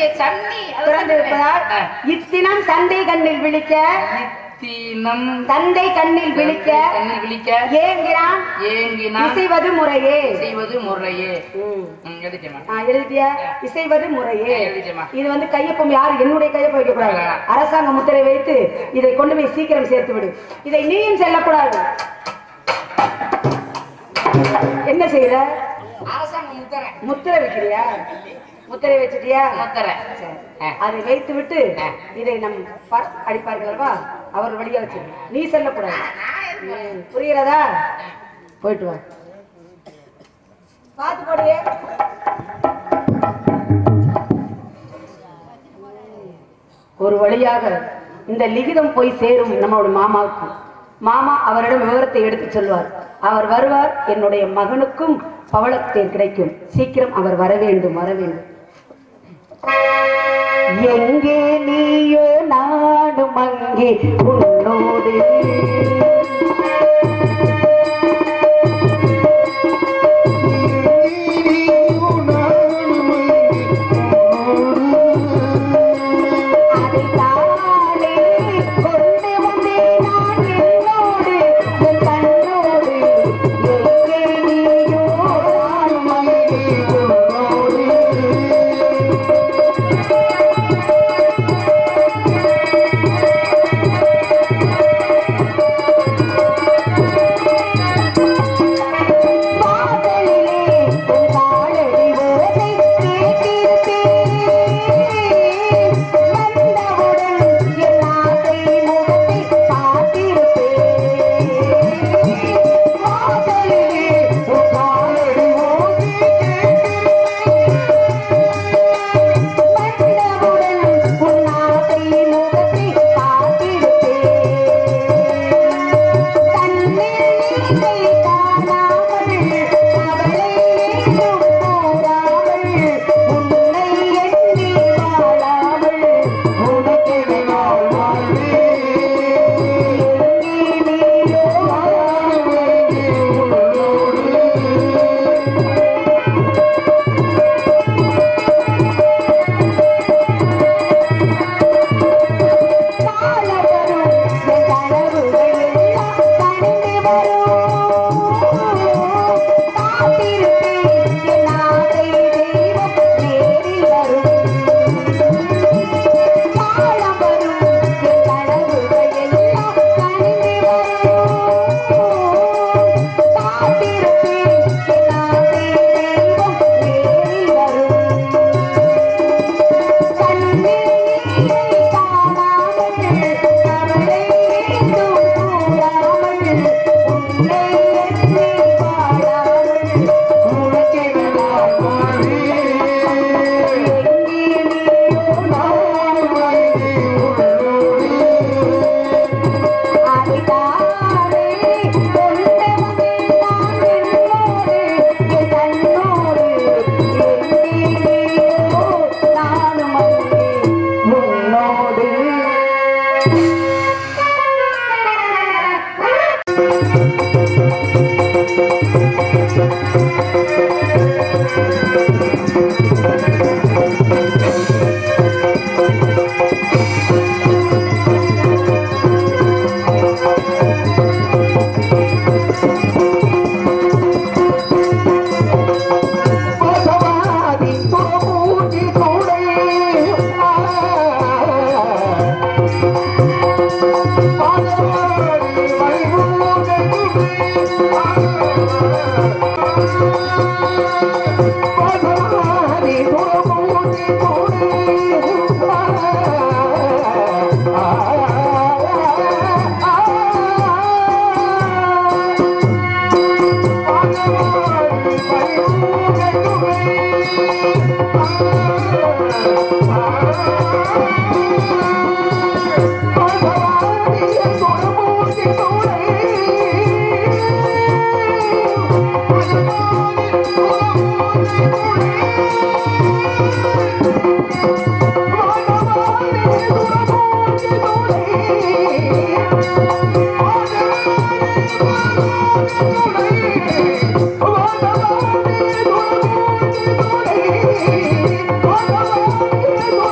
சன்னி பிறந்திருப்பதால் இத்தினம் தந்தை கண்ணில் விழிக்க இத்தினம் தந்தை கண்ணில் விழிக்க கண்ணில் விழிக்க ஏங்கிறான் ஏங்கினான் இசைவது முறையே செய்வது முறையே ம். ம், எழுதிட்டேம்மா. ஆ, எழுதிய இசைவது முறையே ஆ, எழுதிட்டேம்மா. இது வந்து கையொப்பம் யார் என்னுடைய கையொப்பம் வைக்க கூடாது ஆ. அரசாங்க முத்திரை வைத்து இதை கொண்டு போய் சீக்கிரம் சேர்த்து விடு இதை நீயும் செல்லக்கூடாது என்ன செய்யற அரசாங்க முத்திரை முத்திரை வைக்கிறியா முத்திரை வச்சிட்டியா முத்திரை சரி. ஆ. அதை வைத்து விட்டு ஆ. இதை நம் ப- அடிப்பார்கள் அல்லவா அவர் வழியா வச்சு நீ செல்லக்கூடாது ம், புரிகிறதா போயிட்டு வா பார்த்து போடியே ஒரு வழியாக இந்த லிகிதம் போய் சேரும் நம்மளோட மாமாவுக்கு மாமா அவரிடம் விவரத்தை எடுத்து சொல்வார் அவர் வருவார் என்னுடைய மகனுக்கும் பவளத்தேர் கிடைக்கும் சீக்கிரம் அவர் வர வேண்டும் வர வேண்டும் எங்கே நீயோ நாடும் அங்கே உன்னோடு அதைத்தானே கொண்டு வந்தேன் நான் என்னோடு, என் கண்ணோடு. எங்கே நீயோ நாடும் அங்கே உன்னோடு. Oh,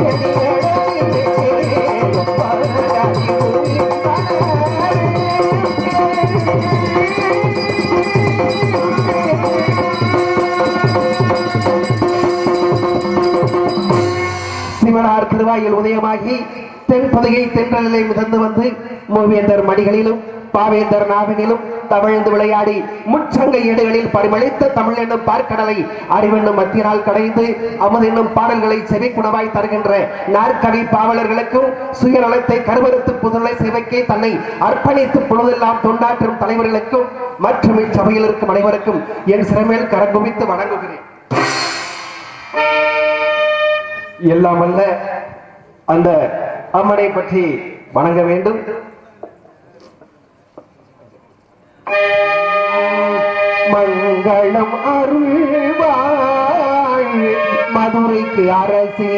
சிவனார் திருவாயில் உதயமாகி தென்பதையை தென்றலிலே மிதந்து வந்து மூவேந்தர் மடிகளிலும் பாவேந்தர் நாவினிலும் தவழ்ந்து விளையாடி முச்சங்க ஏடுகளில் பரிமளித்த தமிழ் என்னும் பார்க்கடலை அறிவென்னும் மத்தியனால் கடைந்து அமது என்னும் பாடல்களை செவிக்குணவாய் தருகின்ற நாற்கவி பாவலர்களுக்கும் சுயநலத்தை கருவறுத்து புதுநிலை சேவைக்கு தன்னை அர்ப்பணித்து பொழுதெல்லாம் தொண்டாற்றும் தலைவர்களுக்கும் மற்றும் இச்சபையில் இருக்கும் அனைவருக்கும் என் சிறமேல் கரங்குவித்து வணங்குகிறேன் எல்லாம் அல்ல அந்த அம்மனை பற்றி வணங்க வேண்டும் மங்களம் அருள்வாய் மதுரைக்கு அரசே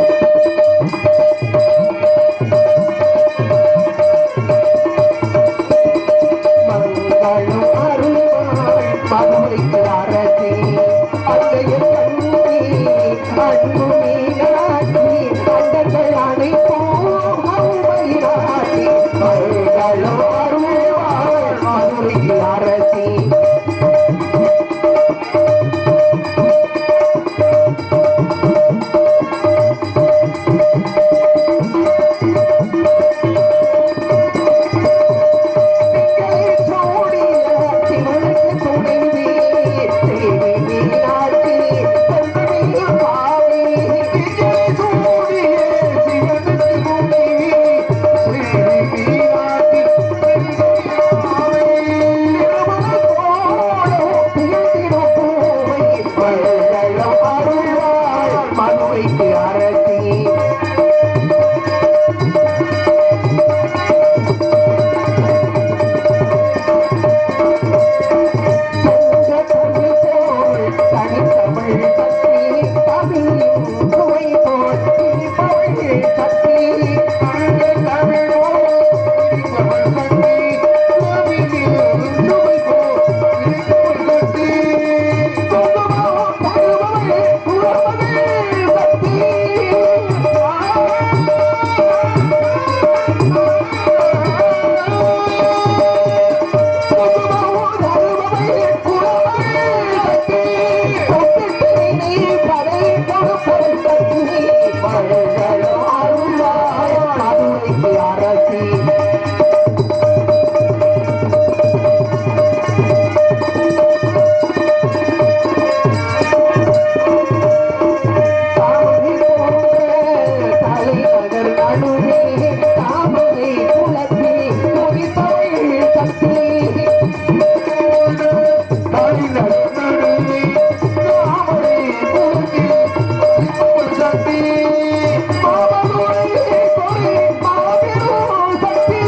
மங்களம் அருள்வாய் மதுரைக்கு அரசே அங்கைய கண்ணி அன்பு மீனாட்சி அண்டங்கள் அனைத்தும் அருமையாட்சி மங்களம் அருள்வாய் மதுரைக்கு அரசே அரசி அரசி தாமரை போன்ற தலைநகர் நடுவே தாமரை குலத்தில் துடித்தவள் சக்தி. தலைநகர் நடுவே தாமரை குலத்தில் துடித்தவள் சக்தி. மாமதுரை கொடி மாபெரும் சக்தி.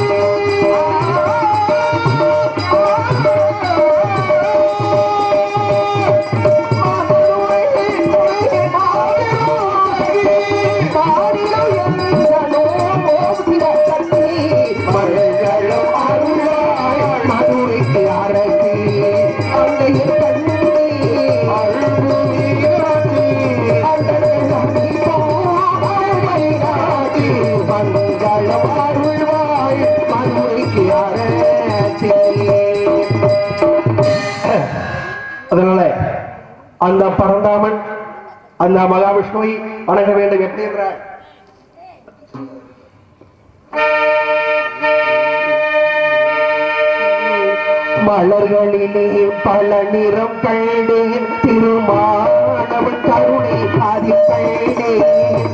அதனால அந்த பரந்தாமன் அந்த மகாவிஷ்ணுவை வணங்க வேண்டும் எப்படி என்றார் மலர்களிலே பல நிறம் கண்டேன் திருமானவன் கருணை ஆதி கண்டேன்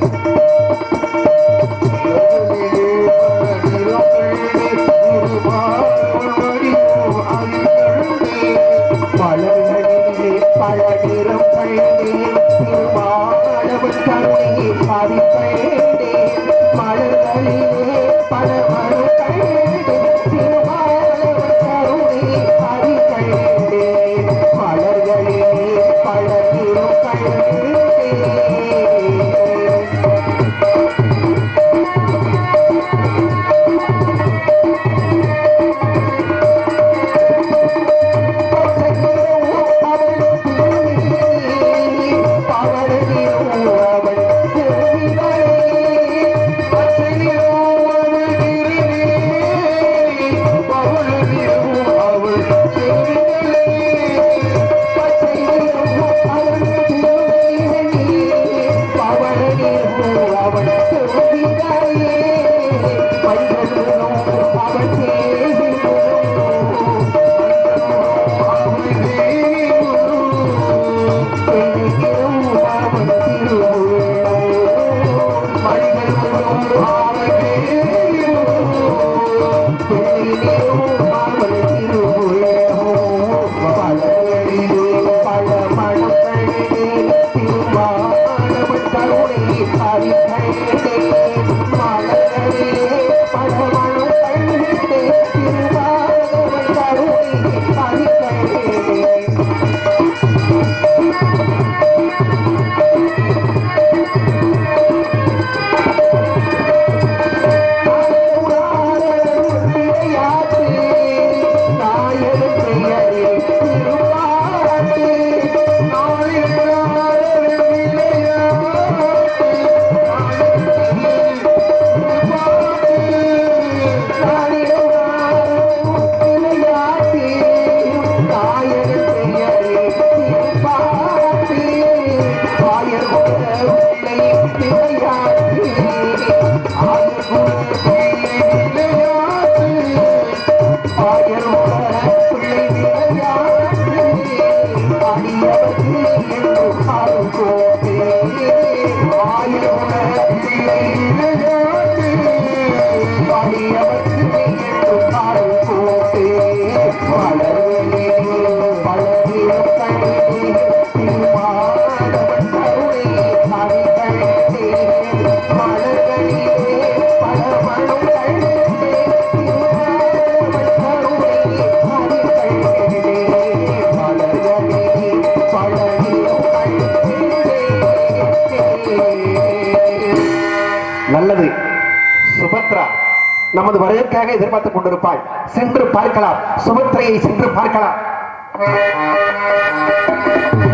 மலர்களிலே பல நிறம் கண்டேன் திருமானவன் கருணை ஆதி கண்டேன் மலர்களிலே பல மரம் கண்டேன் திருமானவன் கருணை ஆதி கண்டேன் மலர்களிலே பல நிறம் கண்டேன் அவள் தும்பிக்கையே வைகளும் அவள் Thank you. நல்லது சுபத்ரா நமது வரவேற்காக எதிர்பார்த்துக் கொண்டிருப்பாள் சென்று பார்க்கலாம் சுபத்ரையை சென்று பார்க்கலாம்